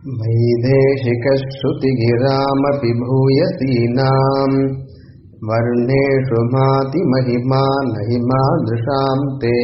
वैदेशिकश्रुतिगिरामपि भूयसीनाम् वर्णेषु माति महिमा न हि मादृशां ते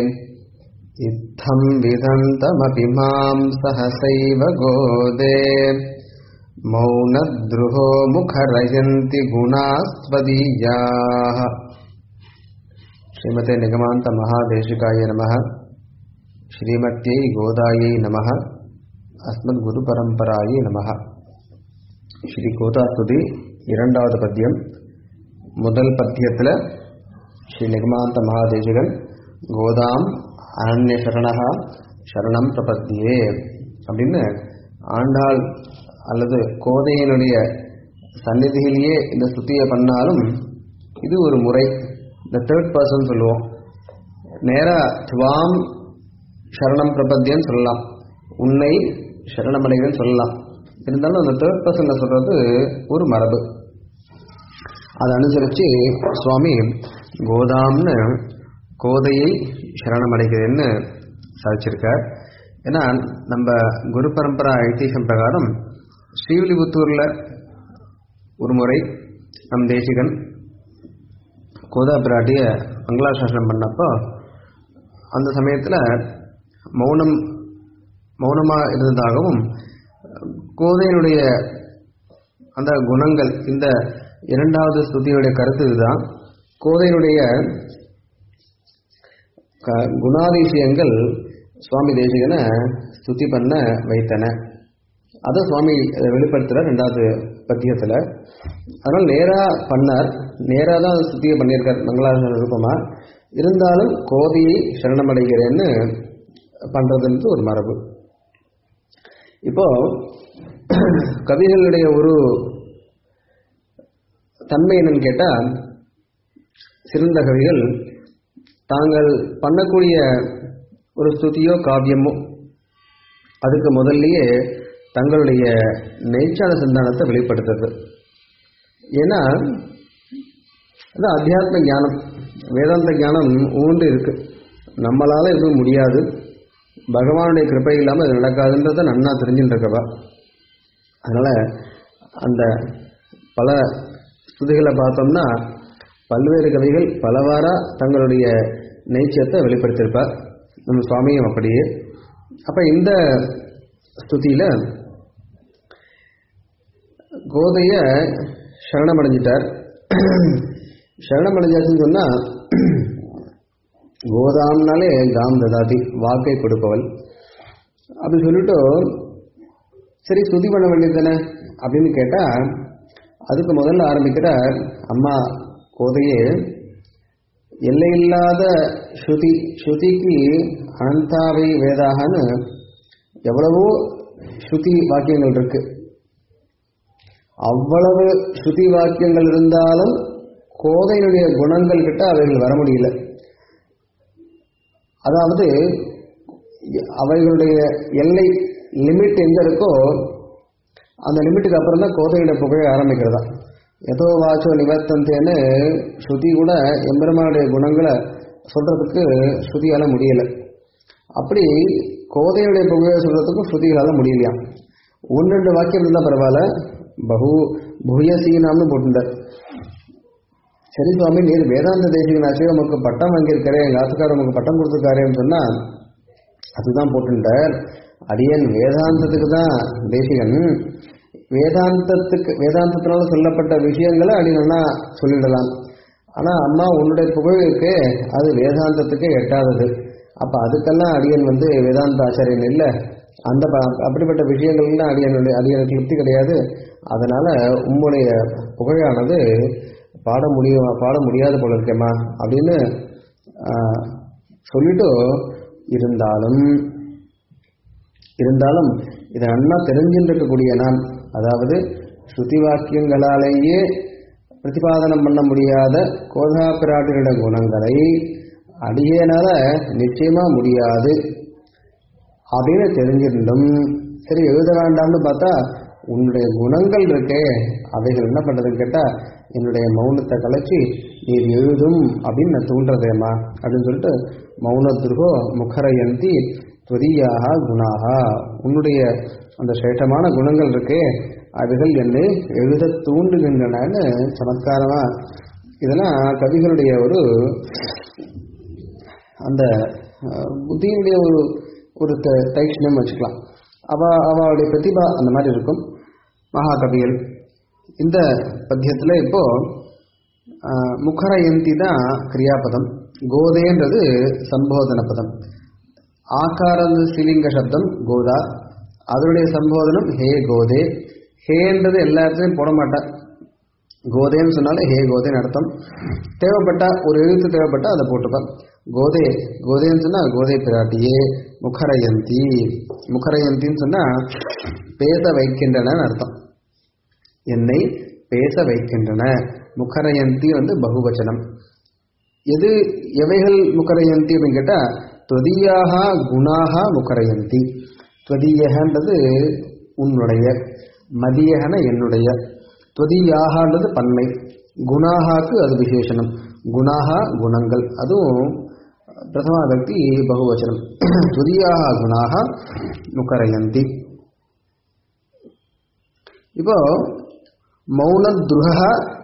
इत्थं विदन्तमपि मां सहसैव गोदे मौनद्रुहो मुखरयन्ति गुणास्त्वदीयाः श्रीमते निगमान्तमहादेशिकाय नमः ஸ்ரீமத்யை கோதாயை நம அஸ்மத் குரு பரம்பராயை நம ஸ்ரீ கோதாஸ்துதி இரண்டாவது பத்தியம் முதல் பத்தியத்தில் ஸ்ரீ நிகமாந்த மகாதேசிகன் கோதாம் அனன்ய சரணகா சரணம் பிரபத்தியே அப்படின்னு ஆண்டாள் அல்லது கோதையினுடைய சந்நிதியிலேயே இந்த ஸ்துதியை பண்ணாலும் இது ஒரு முறை இந்த தேர்ட் பர்சன் சொல்லுவோம் நேராக துவாம் சரணம் பிரபத்தியன்னு சொல்லலாம் உன்னை சரணமடைகள் சொல்லலாம் இருந்தாலும் அந்த தேர்ட் பர்சனில் சொல்கிறது ஒரு மரபு அதை அனுசரித்து சுவாமி கோதாம்னு கோதையை சரணமடைகிறேன்னு சாதிச்சிருக்கார் ஏன்னா நம்ம குரு பரம்பரா ஐதீகம் பிரகாரம் ஸ்ரீவில்லிபுத்தூரில் ஒரு முறை நம் தேசிகன் கோதா பிராட்டிய மங்களாசாசனம் பண்ணப்போ அந்த சமயத்தில் மௌனம் மௌனமாக இருந்ததாகவும் கோதையினுடைய அந்த குணங்கள் இந்த இரண்டாவது ஸ்துதியுடைய கருத்து இதுதான் கோதையினுடைய குணாதிசயங்கள் சுவாமி தேசிகனை ஸ்துதி பண்ண வைத்தன அதை சுவாமி வெளிப்படுத்துகிற ரெண்டாவது பத்தியத்தில் அதனால் நேராக பண்ணார் நேராக தான் ஸ்துதியை பண்ணியிருக்கார் மங்களாசன ரூபமாக இருந்தாலும் கோதையை சரணமடைகிறேன்னு பண்ணுறதுன்றது ஒரு மரபு இப்போ கவிகளுடைய ஒரு தன்மை என்னன்னு கேட்டால் சிறந்த கவிகள் தாங்கள் பண்ணக்கூடிய ஒரு ஸ்துதியோ காவியமோ அதுக்கு முதல்லையே தங்களுடைய நெய்ச்சான சிந்தானத்தை வெளிப்படுத்துறது ஏன்னா அது அத்தியாத்ம ஞானம் வேதாந்த ஞானம் ஊண்டு இருக்கு நம்மளால எதுவும் முடியாது பகவானுடைய கிருப்பை இல்லாமல் அது நடக்காதுன்றதை நன்னா தெரிஞ்சுட்டு இருக்கவா அதனால் அந்த பல ஸ்துதிகளை பார்த்தோம்னா பல்வேறு கவிகள் பலவாறாக தங்களுடைய நெய்ச்சத்தை வெளிப்படுத்தியிருப்பார் நம்ம சுவாமியும் அப்படியே அப்போ இந்த ஸ்துதியில் கோதைய சரணமடைஞ்சிட்டார் சரணமடைஞ்சாச்சுன்னு சொன்னால் கோதாம்னாலே காம் ததாதி வாக்கை கொடுப்பவள் அப்படி சொல்லிட்டு சரி ஸ்துதி பண்ண வேண்டியது தானே அப்படின்னு கேட்டால் அதுக்கு முதல்ல ஆரம்பிக்கிற அம்மா கோதையே எல்லையில்லாத ஸ்ருதி ஸ்ருதிக்கு அனந்தாவை வேதாகன்னு எவ்வளவோ ஸ்ருதி வாக்கியங்கள் இருக்கு அவ்வளவு ஸ்ருதி வாக்கியங்கள் இருந்தாலும் கோதையினுடைய குணங்கள் கிட்ட அவைகள் வர முடியல அதாவது அவைகளுடைய எல்லை லிமிட் எங்க இருக்கோ அந்த லிமிட்டுக்கு அப்புறம் தான் கோதையோட புகழ ஆரம்பிக்கிறதா எதோ வாச்சோ நிவர்த்தந்தேன்னு ஸ்ருதி கூட எம்பெருமானுடைய குணங்களை சொல்றதுக்கு ஸ்ருதியால முடியல அப்படி கோதையுடைய புகழை சொல்றதுக்கும் ஸ்ருதிகளால முடியலையா ஒன்று ரெண்டு வாக்கியம் இருந்தால் பரவாயில்ல பகு புயசீனாம்னு போட்டுட்டார் சரி சுவாமி நீர் வேதாந்த தேசிகனாச்சு உமக்கு பட்டம் வாங்கியிருக்கிறேன் எங்கள் ஆத்துக்காரர் உமக்கு பட்டம் கொடுத்துருக்காரேன்னு சொன்னால் அதுதான் போட்டுட்டார் அடியன் வேதாந்தத்துக்கு தான் தேசிகன் வேதாந்தத்துக்கு வேதாந்தத்தினால சொல்லப்பட்ட விஷயங்களை அடினா சொல்லிடலாம் ஆனால் அம்மா உன்னுடைய புகழ் இருக்கு அது வேதாந்தத்துக்கு எட்டாதது அப்போ அதுக்கெல்லாம் அடியன் வந்து வேதாந்த ஆச்சாரியன் இல்லை அந்த அப்படிப்பட்ட விஷயங்கள்லாம் அடியனுடைய அடியனுக்கு திருப்தி கிடையாது அதனால உம்முடைய புகழானது பாட முடியும் பாட முடியாது போல இருக்கேம்மா அப்படின்னு சொல்லிட்டு இருந்தாலும் இருந்தாலும் இதை நன்னா தெரிஞ்சுட்டு இருக்கக்கூடிய நான் அதாவது ஸ்ருதி வாக்கியங்களாலேயே பிரதிபாதனம் பண்ண முடியாத கோதா பிராட்டியோட குணங்களை அடியேனால நிச்சயமா முடியாது அப்படின்னு தெரிஞ்சிருந்தும் சரி எழுத வேண்டாம்னு பார்த்தா உன்னுடைய குணங்கள் இருக்கே அவைகள் என்ன பண்றதுன்னு கேட்டா என்னுடைய மௌனத்தை கலைச்சி நீர் எழுதும் அப்படின்னு நான் தூண்டுறதேம்மா அப்படின்னு சொல்லிட்டு மௌனத்ருகோ முகரயந்தி துரியாக குணாக உன்னுடைய அந்த சிரேஷ்டமான குணங்கள் இருக்கே அதுகள் என்னை எழுத தூண்டுகின்றனன்னு சமத்காரமா இதெல்லாம் கவிகளுடைய ஒரு அந்த அஹ், புத்தியினுடைய ஒரு ஒரு த- தைஷ்ணியம் வச்சுக்கலாம் அவ அவளுடைய பிரதிபா அந்த மாதிரி இருக்கும் மகாகவிகள் இந்த பத்தியத்தில் இப்போ அஹ், முகரயந்தி தான் கிரியாபதம் கோதேன்றது சம்போதன பதம் ஆகாரம் ஸ்ரீலிங்க சப்தம் கோதா அதனுடைய சம்போதனம் ஹே கோதே ஹேன்றது எல்லா இடத்துலையும் போட மாட்டேன் கோதேன்னு சொன்னாலே ஹே கோதேன்னு அர்த்தம் தேவைப்பட்டா ஒரு எழுத்து தேவைப்பட்டா அதை போட்டுப்பேன் கோதே கோதேன்னு சொன்னா கோதை பிராட்டியே முகரயந்தி முகரயந்தின்னு சொன்னா பேச வைக்கின்றனன்னு அர்த்தம் என்னை பேச வைக்கின்றன முகரயந்தி வந்து பகுவச்சனம் எது எவைகள் முகரயந்தி அப்படின்னு கேட்டா துவதீயாக குணாக முகரயந்தி துவதீயகன்றது உன்னுடைய மதியகன என்னுடைய துவதீயாகன்றது பன்மை குணாகாக்கு அது விசேஷனம் குணாகா குணங்கள் அதுவும் பிரதமா பக்தி பகுவச்சனம் துவதீயாக குணாக முகரயந்தி இப்போ மௌன துருக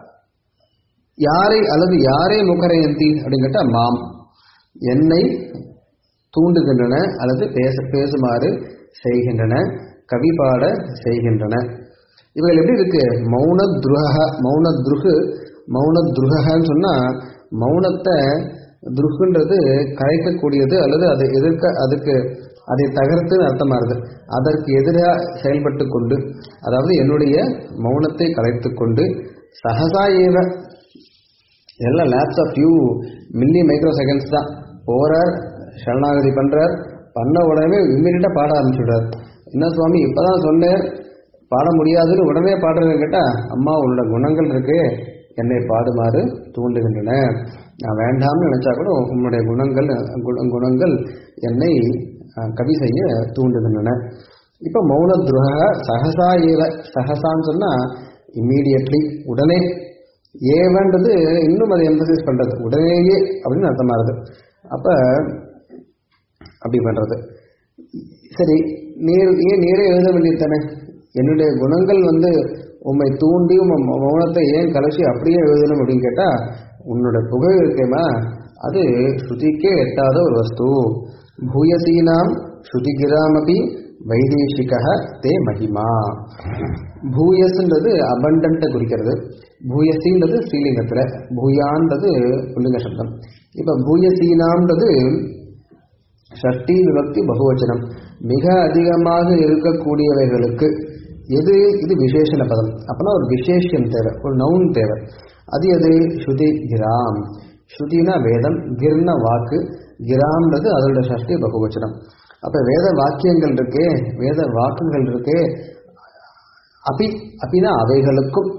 யாரை அல்லது யாரை முகரயந்தி அப்படின்னு கேட்டா மாம் என்னை தூண்டுகின்றன அல்லது பேச பேசுமாறு செய்கின்றன கவி பாட செய்கின்றன இவைகள் எப்படி இருக்கு மௌன துருக மௌன துருகு மௌன துருகன்னு சொன்னா மௌனத்தை துருகுன்றது கரைக்கக்கூடியது அல்லது அதை எதிர்க்க அதுக்கு அதை தகர்த்துன்னு அர்த்தமா இருக்கு அதற்கு எதிராக செயல்பட்டு கொண்டு அதாவது என்னுடைய மௌனத்தை கலைத்து கொண்டு சகசா ஏவ எல்லாம் lapse of few milli micro seconds தான் போறார் சரணாகதி பண்றார் பண்ண உடனே இம்மிடியா பாட ஆரம்பிச்சுடுறார் என்ன சுவாமி இப்பதான் சொன்னேன் பாட முடியாதுன்னு உடனே பாடுறது கேட்டா அம்மா உன்னோட குணங்கள் இருக்கு என்னை பாடுமாறு தூண்டுகின்றன நான் வேண்டாம்னு நினைச்சா கூட உன்னுடைய குணங்கள் குண- குணங்கள் என்னை அஹ், கவி செய்ய தூண்டுகின்றன இப்போ மௌன துருக சகசா ஏவ சகசான்னு சொன்னா இம்மீடியட்லி உடனே ஏவன்றது இன்னும் அதை எம்பசைஸ் பண்றது உடனேயே அப்படின்னு அர்த்தமா இருக்கு அப்ப அப்படி பண்றது சரி நீர் ஏன் நீரே எழுத வேண்டியது தானே என்னுடைய குணங்கள் வந்து உம்மை தூண்டி உம் மௌனத்தை ஏன் கலசி அப்படியே எழுதணும் அப்படின்னு கேட்டா உன்னோட புகழ் இருக்கேமா அது ஸ்ருதிக்கே எட்டாத ஒரு வஸ்து பூயசீனாம் ஸ்ருதிகிராமபி வைதேசிக தே மகிமா பூயஸ்ன்றது அபண்டன்ட்டை குறிக்கிறது பூயசின்றது ஸ்ரீலிங்கத்துல பூயான்றது புல்லிங்க சப்தம் இப்ப பூயசீனான்றது ஷஷ்டி விபக்தி பகுவச்சனம் மிக அதிகமாக இருக்கக்கூடியவைகளுக்கு எது இது விசேஷண பதம் அப்பனா ஒரு விசேஷம் தேவை ஒரு நவுன் தேவை அது எது ஸ்ருதி கிராம் ஸ்ருதினா வேதம் கிர்ன வாக்கு கிராம்ன்றது அதோட ஷஷ்டி பகுவச்சனம் அப்ப வேத வாக்கியங்கள் இருக்கே வேத வாக்குகள் இருக்கே அபி அபினா அவைகளுக்கும்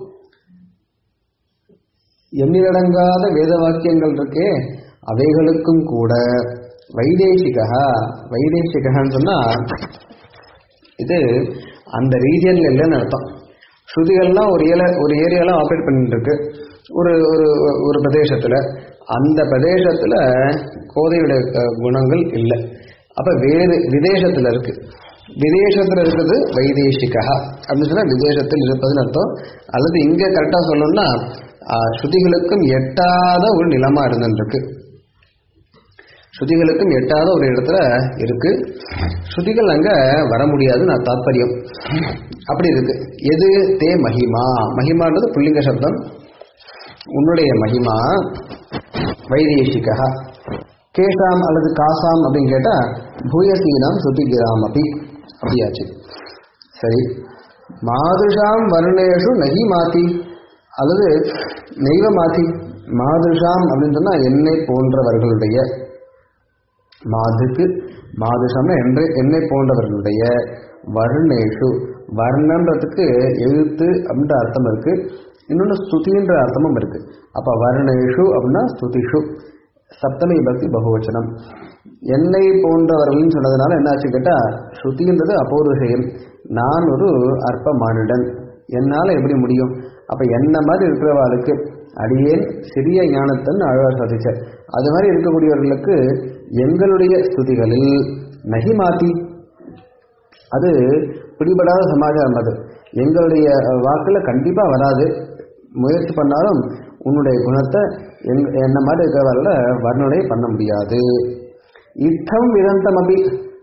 எண்ணிலடங்காத வேத வாக்கியங்கள் இருக்கே அவைகளுக்கும் கூட வைதேசிகா வைதேசிகான்னு சொன்னா இது அந்த ரீஜியன்ல இல்லைன்னு அர்த்தம் ஸ்ருதிகள்லாம் ஒரு ஏல ஒரு ஏரியால ஆப்ரேட் பண்ணிட்டு இருக்கு ஒரு ஒரு ஒரு பிரதேசத்துல அந்த பிரதேசத்துல கோதையுடைய அஹ், குணங்கள் இல்லை அப்ப வேறு விதேசத்துல இருக்கு விதேசத்துல இருக்கிறது வைதேசிகா அப்படின்னு சொன்னா விதேசத்தில் இருப்பதுன்னு அர்த்தம் அல்லது இங்க கரெக்டா சொல்லணும்னா ஆஹ், ஸ்ருதிகளுக்கும் எட்டாத ஒரு நிலமா இருந்துருக்கு ஸ்ருதிகளுக்கும் எட்டாத ஒரு இடத்துல இருக்கு ஸ்ருதிகள் அங்க வர முடியாது நான் தாத்பரியம் அப்படி இருக்கு எது தே மகிமா மகிமான்றது புல்லிங்க சப்தம் உன்னுடைய மகிமா வைதேசிகா கேஷாம் அல்லது காசாம் அப்படின்னு கேட்டா பூயசீனாம் சுத்திகிராம் அப்படி அப்படியாச்சு சரி மாதுஷாம் வருணேஷு நகி மாத்தி அல்லது நெய்வ மாத்தி மாதுஷாம் அப்படின்னு சொன்னா என்னை போன்றவர்களுடைய மாதுக்கு மாதுஷம்னா என்று என்னை போன்றவர்களுடைய வர்ணேஷு வர்ணன்றதுக்கு எழுத்து அப்படின்ற அர்த்தம் இருக்கு இன்னொன்று ஸ்துதின்ற அர்த்தமும் இருக்கு அப்ப வர்ணேஷு அப்படின்னா ஸ்துதிஷு சப்தமி பக்தி பகுவச்சனம் என்னை போன்றவர்கள்னு சொன்னதுனால என்ன ஆச்சு கேட்டா ஸ்ருதின்றது அபௌருஷயம் நான் ஒரு அற்ப மானிடன் என்னால எப்படி முடியும் அப்ப என்ன மாதிரி இருக்கிறவாளுக்கு அடியேன் சிறிய ஞானத்தன் அழகாக சாதிச்சார் அது மாதிரி இருக்கக்கூடியவர்களுக்கு எங்களுடைய ஸ்துதிகளில் நகி மாத்தி அது பிடிபடாத சமாச்சாரம் அது எங்களுடைய வாக்குல கண்டிப்பா வராது முயற்சி பண்ணாலும் உன்னுடைய குணத்தை எங் என்ன மாதிரி இருக்கிறவர்கள வர்ணனை பண்ண முடியாது இத்தம் விதந்தம் அபி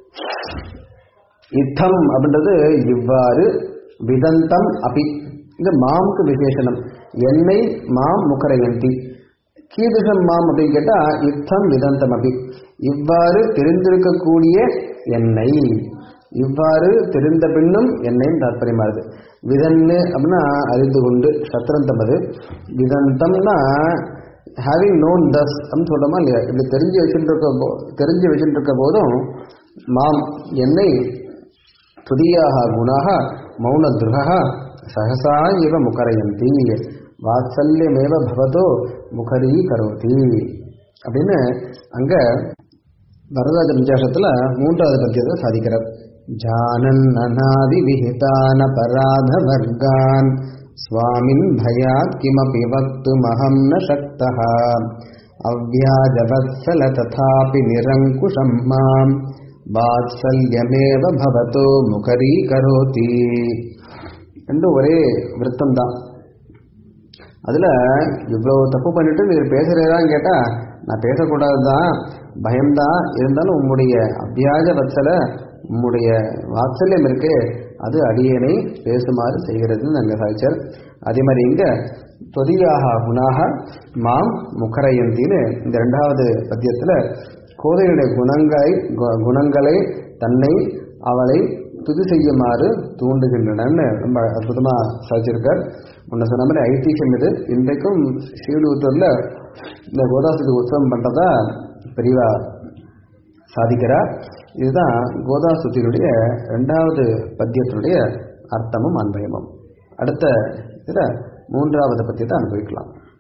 இத்தம் அப்படின்றது இவ்வாறு விதந்தம் அபி இந்த மாம்க்கு விசேஷனம் என்னை மாம் முக்கரையந்தி கீதுஷம் மாம் அப்படின்னு கேட்டா இத்தம் விதந்தம் அபி இவ்வாறு தெரிந்திருக்கக்கூடிய என்னை இவ்வாறு தெரிந்த பின்னும் என்னையும் தாற்பயமா இருக்கு விதன்னு அப்படின்னா அறிந்து கொண்டு சத்திரந்தம் அது விதந்தம்னா ஹேவிங் நோன் தஸ் அப்படின்னு சொல்றோமா இல்லையா இப்படி தெரிஞ்சு வச்சுட்டு இருக்க போ- தெரிஞ்சு வச்சுட்டு இருக்க போதும் மாம் என்னை துதியாக குணாக மௌன திருக சகசா இவ முகரயந்தி வாத்சல்யமேவ பவதோ முகரி கரோதி அப்படின்னு அங்க வரதாஜ பஞ்சாசத்துல மூன்றாவது பத்தியத்தை சாதிக்கிறார் ஜானன் அநாதி விஹிதான் அபராத வர்கான் சுவாமின் பயாத் கிமபி வக்துமஹம் ந சக்தः அவ்யாஜவத்சல ததாபி நிரங்குஷம் மாம் வாத்சல்யமேவ பவதோ முகரி கரோதி என்று ஒரே விருத்தம் தான் அதுல இவ்வளவு தப்பு பண்ணிட்டு நீர் பேசுறதான்னு கேட்டா நான் பேசக்கூடாது தான் பயம்தான் இருந்தாலும் உம்முடைய அபியாஜ வத்சல உம்முடைய வாத்சல்யம் இருக்கே அது அடியனை பேசுமாறு செய்கிறதுன்னு அங்க சாதிச்சார் அதே மாதிரி இங்க தொதியாக குணாக மாம் முகரயந்தின்னு இந்த ரெண்டாவது பத்தியத்துல கோதையுடைய குணங்களை கு- குணங்களை தன்னை அவளை துதி செய்யுமாறு தூண்டுகின்றனன்னு ரொம்ப அற்புதமா சாதிச்சிருக்கார் முன்ன சொன்ன மாதிரி ஐதிஹ்யம் இது இன்றைக்கும் ஸ்ரீவில்லிபுத்தூர்ல இந்த கோதாசுதி உற்சவம் பண்றதா பெரியவா சாதிக்கிறார் இதுதான் கோதாசுத்தினுடைய இரண்டாவது பத்தியத்தினுடைய அர்த்தமும் அன்பயமும் அடுத்த இதுல மூன்றாவது பத்தியத்தை அனுபவிக்கலாம்